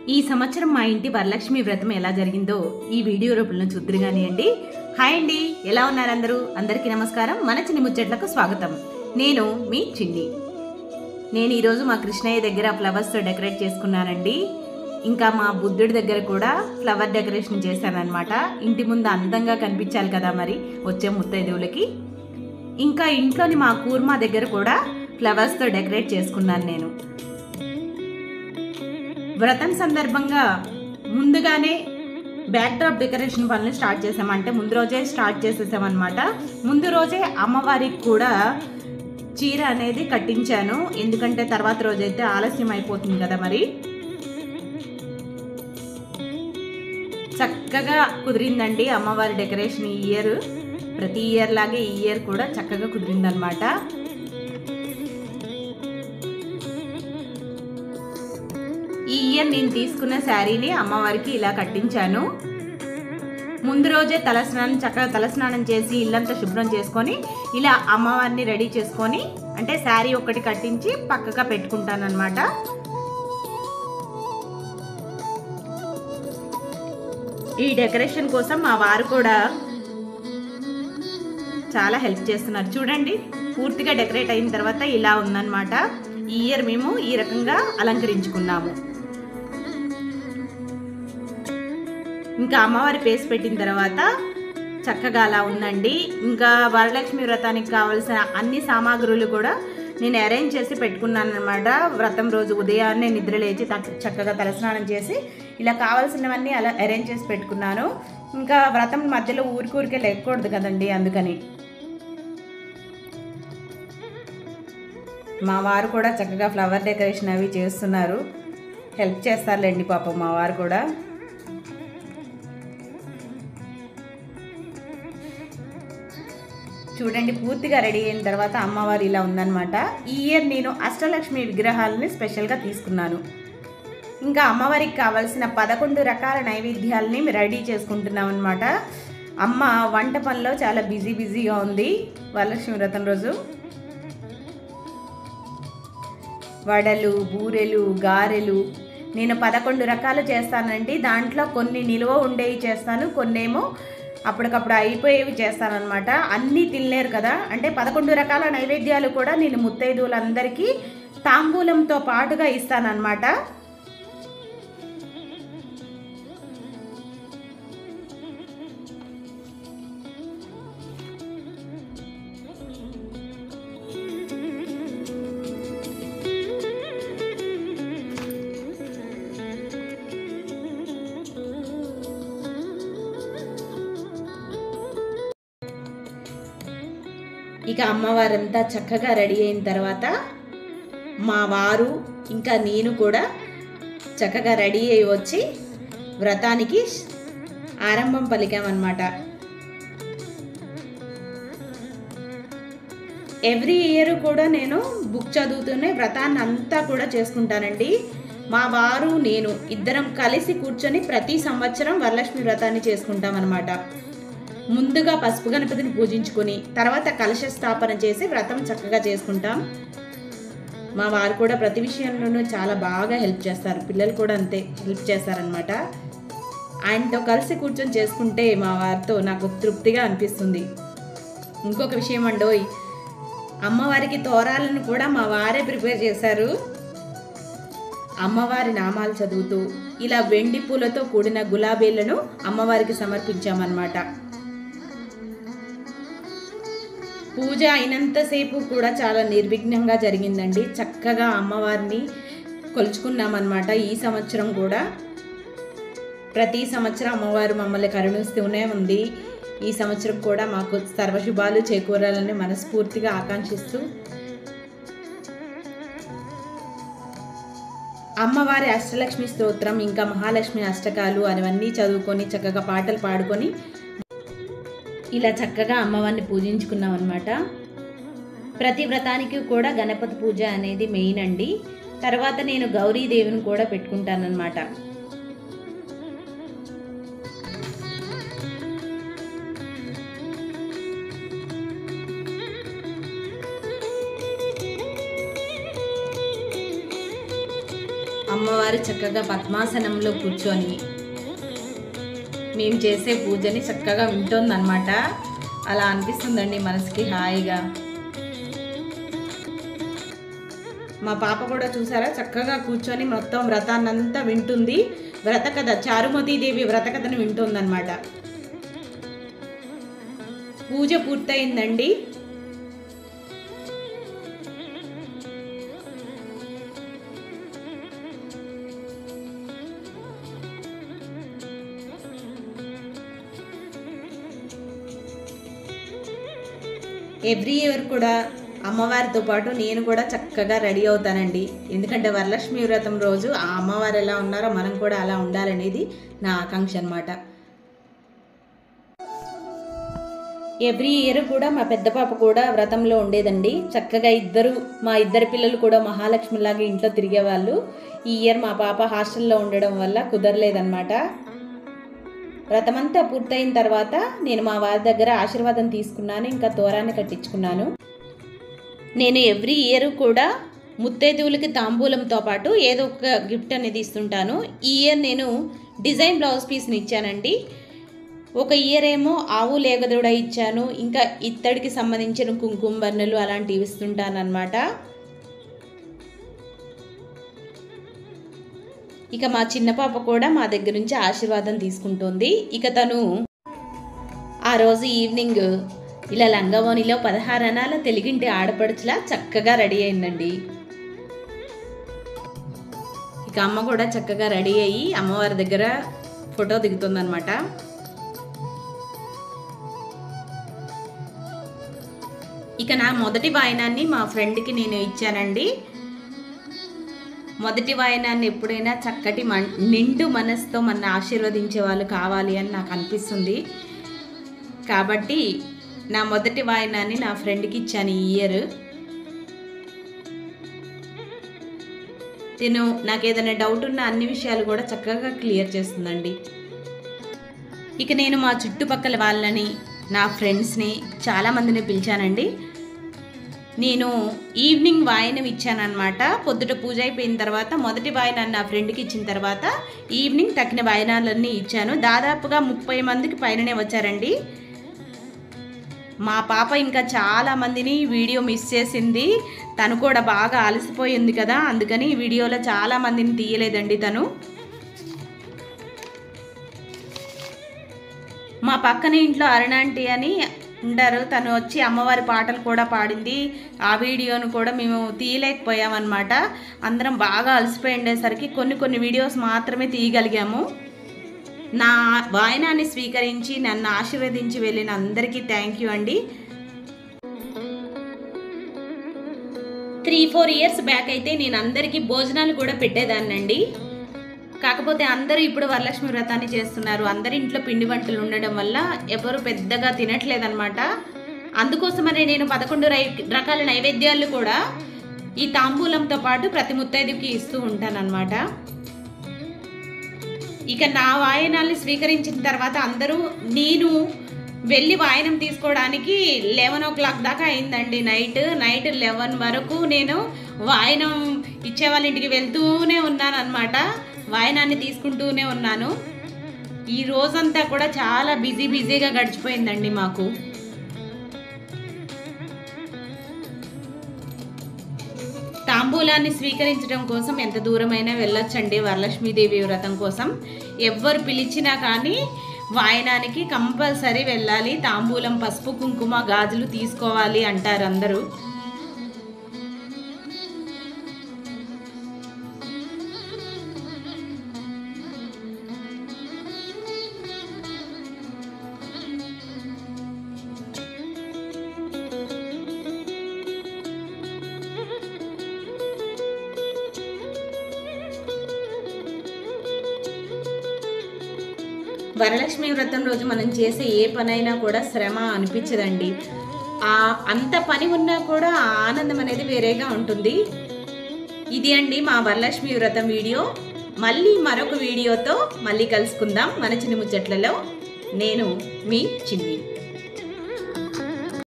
ఈ సంవత్సరం మా ఇంటి వరలక్ష్మి వ్రతం ఎలా జరిగిందో ఈ వీడియో రూపంలో చూద్దరు కానివ్వండి హాయ్ అండి ఎలా ఉన్నారు అందరూ అందరికీ నమస్కారం మన చిన్ని ముచ్చట్లకు స్వాగతం నేను మీ చిన్ని నేను ఈరోజు మా కృష్ణయ్య దగ్గర ఫ్లవర్స్తో డెకరేట్ చేసుకున్నానండి ఇంకా మా బుద్ధుడి దగ్గర కూడా ఫ్లవర్ డెకరేషన్ చేశానన్నమాట ఇంటి ముందు అందంగా కనిపించాలి కదా మరి వచ్చే ముత్తైదువులకి ఇంకా ఇంట్లోని మా కూర్మా దగ్గర కూడా ఫ్లవర్స్తో డెకరేట్ చేసుకున్నాను నేను వ్రతం సందర్భంగా ముందుగానే బ్యాక్ డ్రాప్ డెకరేషన్ పనులు స్టార్ట్ చేసాం అంటే ముందు రోజే స్టార్ట్ చేసేసామన్నమాట ముందు రోజే అమ్మవారికి కూడా చీర అనేది కట్టించాను ఎందుకంటే తర్వాత రోజైతే ఆలస్యం అయిపోతుంది కదా మరి చక్కగా కుదిరిందండి అమ్మవారి డెకరేషన్ ఈ ఇయర్ ప్రతి ఇయర్ లాగే ఈ ఇయర్ కూడా చక్కగా కుదిరిందనమాట ఈ ఇయర్ నేను తీసుకున్న శారీని అమ్మవారికి ఇలా కట్టించాను ముందు రోజే తలస్నానం చక్కగా తలస్నానం చేసి ఇల్లంతా శుభ్రం చేసుకొని ఇలా అమ్మవారిని రెడీ చేసుకొని అంటే శారీ ఒకటి కట్టించి పక్కగా పెట్టుకుంటాను అనమాట ఈ డెకరేషన్ కోసం మా వారు కూడా చాలా హెల్ప్ చేస్తున్నారు చూడండి పూర్తిగా డెకరేట్ అయిన తర్వాత ఇలా ఉందన్నమాట ఈ ఇయర్ మేము ఈ రకంగా అలంకరించుకున్నాము ఇంకా అమ్మవారి పేసి పెట్టిన తర్వాత చక్కగా అలా ఉందండి ఇంకా వరలక్ష్మి వ్రతానికి కావాల్సిన అన్ని సామాగ్రులు కూడా నేను అరేంజ్ చేసి పెట్టుకున్నాను అనమాట వ్రతం రోజు ఉదయాన్నే నిద్ర లేచి తక్- చక్కగా తలస్నానం చేసి ఇలా కావాల్సినవన్నీ అలా అరేంజ్ చేసి పెట్టుకున్నాను ఇంకా వ్రతం మధ్యలో ఊరికూరికే లేకూడదు కదండి అందుకని మా వారు కూడా చక్కగా ఫ్లవర్ డెకరేషన్ అవి చేస్తున్నారు హెల్ప్ చేస్తారులేండి పాపం మా వారు కూడా చూడండి పూర్తిగా రెడీ అయిన తర్వాత అమ్మవారు ఇలా ఉందన్నమాట ఈ ఇయర్ నేను అష్టలక్ష్మి విగ్రహాలని స్పెషల్గా తీసుకున్నాను ఇంకా అమ్మవారికి కావాల్సిన పదకొండు రకాల నైవేద్యాలని రెడీ చేసుకుంటున్నాం అనమాట అమ్మ వంట పనిలో చాలా బిజీ బిజీగా ఉంది వరలక్ష్మి వ్రతం రోజు వడలు బూరెలు గారెలు నేను పదకొండు రకాలు చేస్తానండి దాంట్లో కొన్ని నిల్వ ఉండేవి చేస్తాను కొన్నేమో అప్పటికప్పుడు అయిపోయేవి చేస్తానన్నమాట అన్నీ తినలేరు కదా అంటే పదకొండు రకాల నైవేద్యాలు కూడా నేను ముత్తైదువులందరికీ తాంబూలంతో పాటుగా ఇస్తానన్నమాట ఇక అమ్మవారంతా చక్కగా రెడీ అయిన తర్వాత మా వారు ఇంకా నేను కూడా చక్కగా రెడీ అయి వచ్చి వ్రతానికి ఆరంభం పలికామన్నమాట ఎవ్రీ ఇయర్ కూడా నేను బుక్ చదువుతూనే వ్రతాన్ని అంతా కూడా చేసుకుంటానండి మా వారు నేను ఇద్దరం కలిసి కూర్చొని ప్రతి సంవత్సరం వరలక్ష్మి వ్రతాన్ని చేసుకుంటాం అనమాట ముందుగా పసుపు గణపతిని పూజించుకొని తర్వాత కలశ స్థాపన చేసి వ్రతం చక్కగా చేసుకుంటాం మా వారు కూడా ప్రతి విషయంలోనూ చాలా బాగా హెల్ప్ చేస్తారు పిల్లలు కూడా అంతే హెల్ప్ చేస్తారనమాట ఆయనతో కలిసి కూర్చొని చేసుకుంటే మా వారితో నాకు తృప్తిగా అనిపిస్తుంది ఇంకొక విషయం అండోయ్ అమ్మవారికి తోరాలను కూడా మా వారే ప్రిపేర్ చేశారు అమ్మవారి నామాలు చదువుతూ ఇలా వెండి పూలతో కూడిన గులాబీలను అమ్మవారికి సమర్పించామన్నమాట పూజ అయినంతసేపు కూడా చాలా నిర్విఘ్నంగా జరిగిందండి చక్కగా అమ్మవారిని కొలుచుకున్నామన్నమాట ఈ సంవత్సరం కూడా ప్రతి సంవత్సరం అమ్మవారు మమ్మల్ని కరుణిస్తూనే ఉంది ఈ సంవత్సరం కూడా మాకు సర్వశుభాలు చేకూరాలని మనస్ఫూర్తిగా ఆకాంక్షిస్తూ అమ్మవారి అష్టలక్ష్మి స్తోత్రం ఇంకా మహాలక్ష్మి అష్టకాలు అవన్నీ చదువుకొని చక్కగా పాటలు పాడుకొని ఇలా చక్కగా అమ్మవారిని పూజించుకున్నాం అనమాట ప్రతి వ్రతానికి కూడా గణపతి పూజ అనేది మెయిన్ అండి తర్వాత నేను గౌరీదేవిని కూడా పెట్టుకుంటానన్నమాట అమ్మ అమ్మవారు చక్కగా పద్మాసనంలో కూర్చొని మేము చేసే పూజని చక్కగా వింటోందనమాట అలా అనిపిస్తుందండి మనసుకి హాయిగా మా పాప కూడా చూసారా చక్కగా కూర్చొని మొత్తం వ్రతాన్నంతా వింటుంది వ్రత కథ చారుమతీదేవి వ్రత కథను వింటుందన్నమాట పూజ పూర్తయిందండి ఎవ్రీ ఇయర్ కూడా అమ్మవారితో పాటు నేను కూడా చక్కగా రెడీ అవుతానండి ఎందుకంటే వరలక్ష్మి వ్రతం రోజు ఆ అమ్మవారు ఎలా ఉన్నారో మనం కూడా అలా ఉండాలనేది నా ఆకాంక్ష అనమాట ఎవ్రీ ఇయర్ కూడా మా పెద్ద పాప కూడా వ్రతంలో ఉండేదండి చక్కగా ఇద్దరు మా ఇద్దరు పిల్లలు కూడా మహాలక్ష్మిలాగా ఇంట్లో తిరిగేవాళ్ళు ఈ ఇయర్ మా పాప హాస్టల్లో ఉండడం వల్ల కుదరలేదన్నమాట వ్రతమంతా పూర్తయిన తర్వాత నేను మా వారి దగ్గర ఆశీర్వాదం తీసుకున్నాను ఇంకా తోరాన్ని కట్టించుకున్నాను నేను ఎవ్రీ ఇయర్ కూడా ముత్తైదువులకి తాంబూలంతో పాటు ఏదో ఒక గిఫ్ట్ అనేది ఇస్తుంటాను ఈ ఇయర్ నేను డిజైన్ బ్లౌజ్ పీస్ని ఇచ్చానండి ఒక ఇయర్ ఏమో ఆవు లేగదూడ ఇచ్చాను ఇంకా ఇత్తడికి సంబంధించిన కుంకుమ బన్నెలు అలాంటివి ఇస్తుంటాను అనమాట ఇక మా చిన్న పాప కూడా మా దగ్గర నుంచి ఆశీర్వాదం తీసుకుంటుంది ఇక తను ఆ రోజు ఈవినింగ్ ఇలా లంగవోనిలో పదహారు అనాల తెలుగింటి ఆడపడుచులా చక్కగా రెడీ అయిందండి ఇక అమ్మ కూడా చక్కగా రెడీ అయ్యి అమ్మవారి దగ్గర ఫోటో దిగుతుందనమాట ఇక నా మొదటి వాయనాన్ని మా ఫ్రెండ్కి నేను ఇచ్చానండి మొదటి వాయనాన్ని ఎప్పుడైనా చక్కటి మన్ నిండు మనసుతో మన ఆశీర్వదించే వాళ్ళు కావాలి అని నాకు అనిపిస్తుంది కాబట్టి నా మొదటి వాయనాన్ని నా ఫ్రెండ్కి ఇచ్చాను ఈ ఇయర్ తిను నాకు ఏదైనా డౌట్ ఉన్న అన్ని విషయాలు కూడా చక్కగా క్లియర్ చేస్తుందండి ఇక నేను మా చుట్టుపక్కల వాళ్ళని నా ఫ్రెండ్స్ని చాలామందిని పిలిచానండి నేను ఈవినింగ్ వాయనం ఇచ్చానమాట పొద్దుట పూజ అయిపోయిన తర్వాత మొదటి వాయనాన్ని నా ఫ్రెండ్కి ఇచ్చిన తర్వాత ఈవినింగ్ తక్కిన వాయనాలన్నీ ఇచ్చాను దాదాపుగా ముప్పై మందికి పైననే వచ్చారండి మా పాప ఇంకా చాలా మందిని వీడియో మిస్ చేసింది తను కూడా బాగా అలసిపోయింది కదా అందుకని ఈ వీడియోలో చాలా మందిని తీయలేదండి తను మా పక్కన ఇంట్లో అరుణాంటి అని ఉంటారు తను వచ్చి అమ్మవారి పాటలు కూడా పాడింది ఆ వీడియోను కూడా మేము తీయలేకపోయామన్నమాట అందరం బాగా అలసిపోయి ఉండేసరికి కొన్ని కొన్ని వీడియోస్ మాత్రమే తీయగలిగాము నా వాయనాన్ని స్వీకరించి నన్ను ఆశీర్వదించి వెళ్ళిన అందరికీ థ్యాంక్ యూ అండి త్రీ ఫోర్ ఇయర్స్ బ్యాక్ అయితే నేను అందరికీ భోజనాలు కూడా పెట్టేదాన్నండి కాకపోతే అందరూ ఇప్పుడు వరలక్ష్మి వ్రతాన్ని చేస్తున్నారు అందరి ఇంట్లో పిండి వంటలు ఉండడం వల్ల ఎవరు పెద్దగా తినట్లేదన్నమాట అందుకోసమనే నేను పదకొండు రై రకాల నైవేద్యాలు కూడా ఈ తాంబూలంతో పాటు ప్రతి ముత్తైదుకి ఇస్తూ ఉంటానన్నమాట ఇక నా వాయనాల్ని స్వీకరించిన తర్వాత అందరూ నేను వెళ్ళి వాయనం తీసుకోవడానికి లెవెన్ ఓ క్లాక్ దాకా అయిందండి నైట్ నైట్ లెవెన్ వరకు నేను వాయనం ఇచ్చే వాళ్ళ ఇంటికి వెళ్తూనే ఉన్నాను అనమాట వాయనాన్ని తీసుకుంటూనే ఉన్నాను ఈ రోజంతా కూడా చాలా బిజీ బిజీగా గడిచిపోయిందండి మాకు తాంబూలాన్ని స్వీకరించడం కోసం ఎంత దూరమైనా వెళ్ళొచ్చండి వరలక్ష్మీదేవి వ్రతం కోసం ఎవ్వరు పిలిచినా కానీ వాయనానికి కంపల్సరీ వెళ్ళాలి తాంబూలం పసుపు కుంకుమ గాజులు తీసుకోవాలి అంటారు అందరూ వరలక్ష్మి వ్రతం రోజు మనం చేసే ఏ పనైనా కూడా శ్రమ అనిపించదండి ఆ అంత పని ఉన్నా కూడా ఆ ఆనందం అనేది వేరేగా ఉంటుంది ఇది అండి మా వరలక్ష్మి వ్రతం వీడియో మళ్ళీ మరొక వీడియోతో మళ్ళీ కలుసుకుందాం మన చిన్ని ముచ్చట్లలో నేను మీ చిన్ని